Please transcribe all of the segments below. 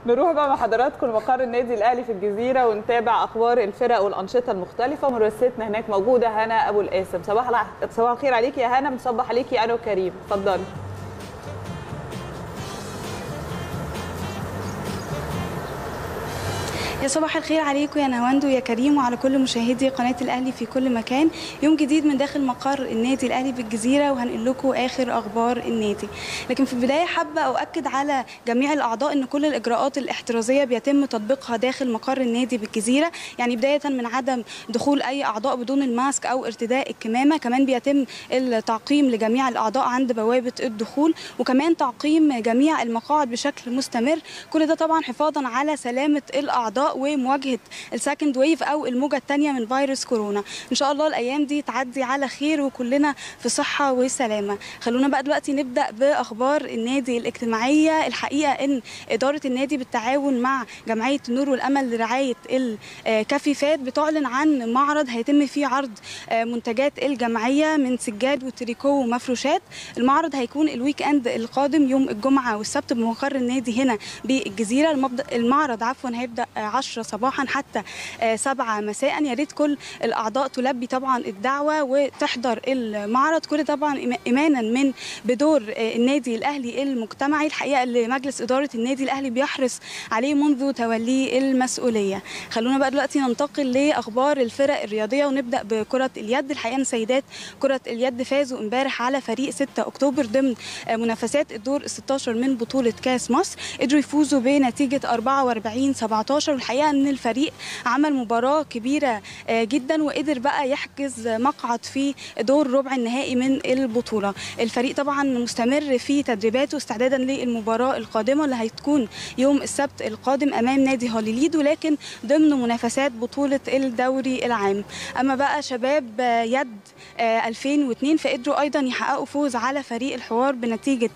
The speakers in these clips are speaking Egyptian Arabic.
نروح بقى مع حضراتكم مقر النادي الاهلي في الجزيره ونتابع اخبار الفرق والانشطه المختلفه مراسلتنا هناك موجوده هنا ابو القاسم صباح الع... صباح الخير عليكي يا هنا بنصبح عليكي انا وكريم اتفضلي يا صباح الخير عليكم يا نهاوند ويا كريم وعلى كل مشاهدي قناه الاهلي في كل مكان يوم جديد من داخل مقر النادي الاهلي بالجزيره وهنقول لكم اخر اخبار النادي لكن في البدايه حابه اؤكد على جميع الاعضاء ان كل الاجراءات الاحترازيه بيتم تطبيقها داخل مقر النادي بالجزيره يعني بدايه من عدم دخول اي اعضاء بدون الماسك او ارتداء الكمامه كمان بيتم التعقيم لجميع الاعضاء عند بوابه الدخول وكمان تعقيم جميع المقاعد بشكل مستمر كل ده طبعا حفاظا على سلامه الاعضاء ومواجهه السكند ويف او الموجه الثانيه من فيروس كورونا ان شاء الله الايام دي تعدي على خير وكلنا في صحه وسلامه خلونا بقى دلوقتي نبدا باخبار النادي الاجتماعيه الحقيقه ان اداره النادي بالتعاون مع جمعيه النور والامل لرعايه الكافيفات بتعلن عن معرض هيتم فيه عرض منتجات الجمعيه من سجاد وتريكو ومفروشات المعرض هيكون الويك اند القادم يوم الجمعه والسبت بمقر النادي هنا بالجزيره المعرض عفوا هيبدا 10 صباحا حتى 7 مساء يا ريت كل الاعضاء تلبي طبعا الدعوه وتحضر المعرض كل طبعا ايمانا من بدور النادي الاهلي المجتمعي الحقيقه اللي مجلس اداره النادي الاهلي بيحرص عليه منذ توليه المسؤوليه خلونا بقى دلوقتي ننتقل لاخبار الفرق الرياضيه ونبدا بكره اليد الحقيقه ان سيدات كره اليد فازوا امبارح على فريق 6 اكتوبر ضمن منافسات الدور 16 من بطوله كاس مصر قدروا يفوزوا بنتيجه 44 17 والحقيقه ان الفريق عمل مباراه كبيره جدا وقدر بقى يحجز مقعد في دور ربع النهائي من البطوله الفريق طبعا مستمر في تدريباته استعدادا للمباراه القادمه اللي هتكون يوم السبت القادم امام نادي هوليليد ولكن ضمن منافسات بطوله الدوري العام اما بقى شباب يد 2002 فقدروا ايضا يحققوا فوز على فريق الحوار بنتيجه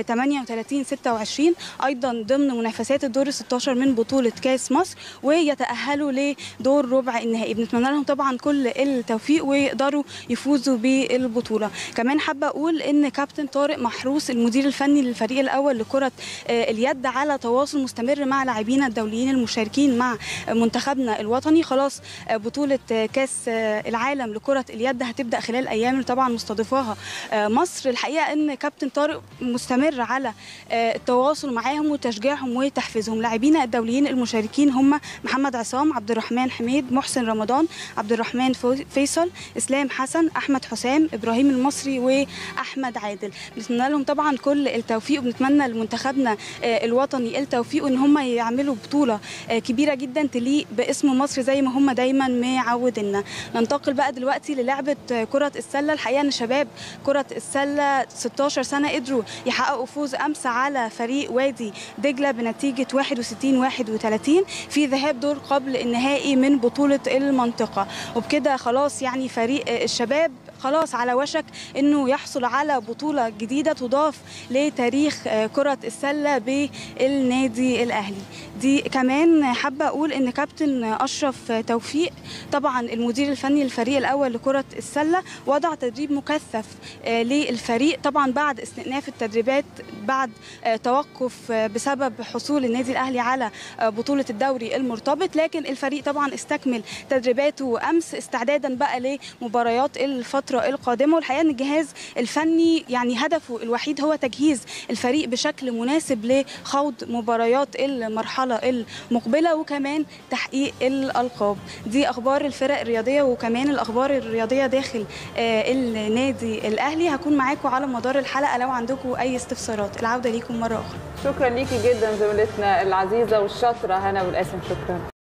38 26 ايضا ضمن منافسات الدور 16 من بطوله كاس مصر ويتاهلوا لدور ربع النهائي بنتمنى لهم طبعا كل التوفيق ويقدروا يفوزوا بالبطوله كمان حابه اقول ان كابتن طارق محروس المدير الفني للفريق الاول لكره اليد على تواصل مستمر مع لاعبينا الدوليين المشاركين مع منتخبنا الوطني خلاص بطوله كاس العالم لكره اليد هتبدا خلال ايام طبعا مستضيفاها مصر الحقيقه ان كابتن طارق مستمر على التواصل معاهم وتشجيعهم وتحفيزهم لاعبينا الدوليين المشاركين هم محمد عصام عبد الرحمن حميد محسن رمضان عبد الرحمن فيصل اسلام حسن احمد حسام ابراهيم المصري واحمد عادل بنتمنى لهم طبعا كل التوفيق وبنتمنى لمنتخبنا الوطني التوفيق وان هم يعملوا بطوله كبيره جدا تليق باسم مصر زي ما هم دايما معودينا ننتقل بقى دلوقتي للعبه كره السله الحقيقه ان شباب كره السله 16 سنه قدروا يحققوا فوز امس على فريق وادي دجله بنتيجه 61 31 في ذهاب دور قبل النهائي من بطوله المنطقه وبكده خلاص يعني فريق الشباب خلاص على وشك انه يحصل على بطوله جديده تضاف لتاريخ كره السله بالنادي الاهلي دي كمان حابه اقول ان كابتن اشرف توفيق طبعا المدير الفني للفريق الاول لكره السله وضع تدريب مكثف للفريق طبعا بعد استئناف التدريبات بعد توقف بسبب حصول النادي الاهلي على بطوله الدوري المرتبط لكن الفريق طبعا استكمل تدريباته امس استعدادا بقى لمباريات الفتره القادمه والحقيقه ان الجهاز الفني يعني هدفه الوحيد هو تجهيز الفريق بشكل مناسب لخوض مباريات المرحله المقبله وكمان تحقيق الالقاب دي اخبار الفرق الرياضيه وكمان الاخبار الرياضيه داخل النادي الاهلي هكون معاكم على مدار الحلقه لو عندكم اي استفسارات العوده ليكم مره اخرى شكرا ليكي جدا زميلتنا العزيزه والشاطره هنا والقاسم شكرا